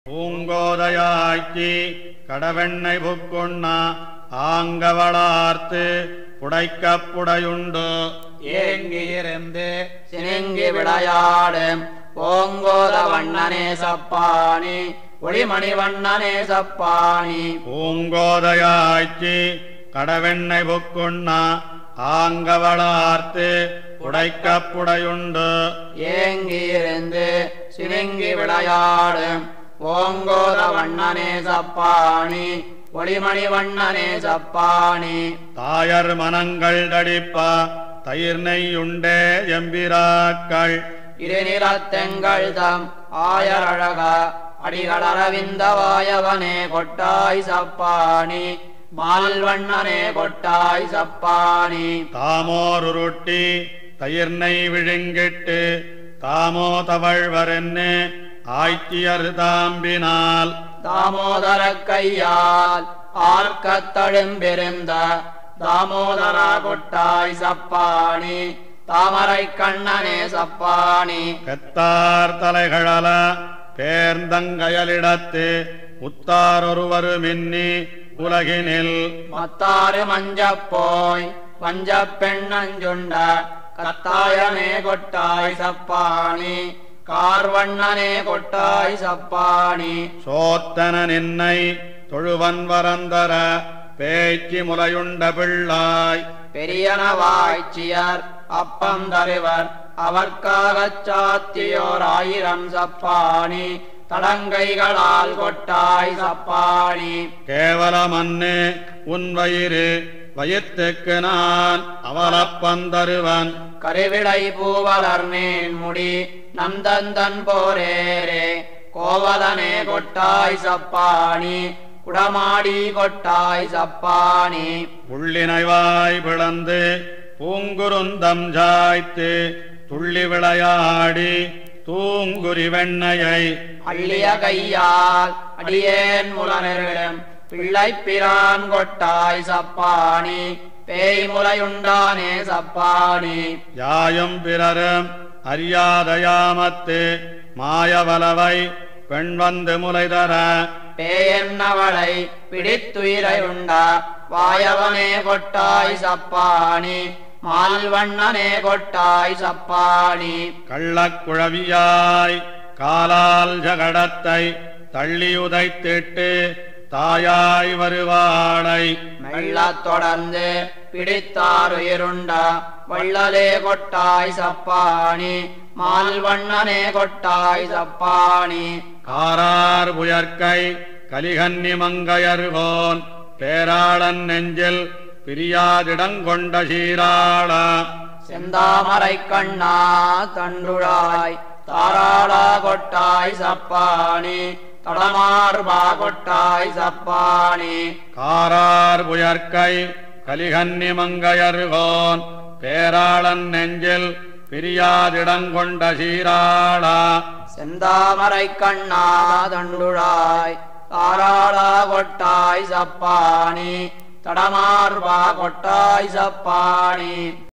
பூங்கோதையாக்கி கடவெண்ணை புக்குண்ணா ஆங்கவளார்த்து புடைக்கப் புடையுண்டு ஏங்கியிருந்து சினுங்கி விளையாடும் ஓங்கோத வண்ணனே சப்பாணி ஒளிமணி வண்ணனே சப்பாணி பூங்கோதையாக்கி கடவெண்ணை புக்குண்ணா ஆங்கவளார்த்து புடைக்கப் புடையுண்டு ஏங்கியிருந்து சினுங்கி விளையாடும் ஓங்கோத வண்ணனே சப்பாணி ஒளிமணி வண்ணனே சப்பாணி தாயர் மனங்கள் தடிப்பா தயிர் நெய்யுண்டே எம்பிராக்கள் இருநிலத்தெங்கள் தம் ஆயரழக அடிகள் அரவிந்த வாயவனே கொட்டாய் சப்பாணி மால்வண்ணனே கொட்டாய் சப்பாணி தாமோருருட்டி தயிர் நெய் விழுங்கிட்டு தாமோ தவழ்வரென்னு ஆய்ச்சியர் தாம்பினால் தாமோதர கையால் ஆர்க்கத் தழும்பிருந்த தாமோதர கொட்டாய் சப்பாணி தாமரை கண்ணனே சப்பாணி பெத்தார் தலைகளல பேர்ந்தங்கயலிடத்து உத்தாரொருவரு மின்னி உலகினில் மத்தாறு மஞ்சப் போய் பஞ்சப் பெண்ணஞ்சுண்ட கத்தாயனே கொட்டாய் சப்பாணி கார்வண்ணனே கொட்டாய் சப்பாணி சோத்தன நின்னை தொழுவன் வரந்தர பேய்ச்சி முலையுண்ட பிள்ளாய் பெரியனவாய்ச்சியர் அப்பம் தருவர் அவர்க்காகச் சாத்தியோர் ஆயிரம் சப்பாணி தடங்கைகளால் கொட்டாய் சப்பாணி கேவல மண்ணு உன் வயிறு வயிற்றுக்கு நான் அவலப்பந்தருவன் கருவிடை பூவலர் மேல் முடி நந்தந்தன் போரேரே கோவலனே கொட்டாய் சப்பாணி குடமாடி கொட்டாய் சப்பாணி உள்ளினைவாய் பிளந்து பூங்குருந்தம் சாய்த்து துள்ளி விளையாடி தூங்குரி வெண்ணையை அள்ளிய கையால் அடியேன் முலனரிடம் பிள்ளை பிரான் கொட்டாய் சப்பாணி பேய் முலையுண்டானே சப்பாணி யாயும் பிறரும் அறியாதயாமத்து மாயவலவை பெண் வந்து முலைதர பேயன்னவளை பிடித்துயிரை உண்டா வாயவனே கொட்டாய் சப்பாணி மால்வண்ணனே கொட்டாய் சப்பாணி கள்ளக்குழவியாய் காலால் ஜகடத்தை தள்ளியுதைத்திட்டு தாயாய் வருவாளை மெல்லத் தொடர்ந்து பிடித்தாருயிருண்டா வள்ளலே கொட்டாய் சப்பாணி மால்வண்ணனே கொட்டாய் சப்பாணி காரார் புயற்கை கலிகன்னி மங்கையர்கோன் பேராளன் நெஞ்சில் பிரியாதிடங்கொண்ட சீராளா செந்தாமரை கண்ணா தண்டுழாய் தாராளா கொட்டாய் சப்பாணி தடமார்பா கொட்டாய் சப்பாணி காரார் புயற்கை கலிகன்னி மங்கையர்கோன் பேராளன் நெஞ்சில் பிரியாதிடங்கொண்ட சீராளா செந்தாமரை கண்ணா தண்டுழாய் தாராளா கொட்டாய் சப்பாணி தடமார்பா கொட்டாய் சப்பாணி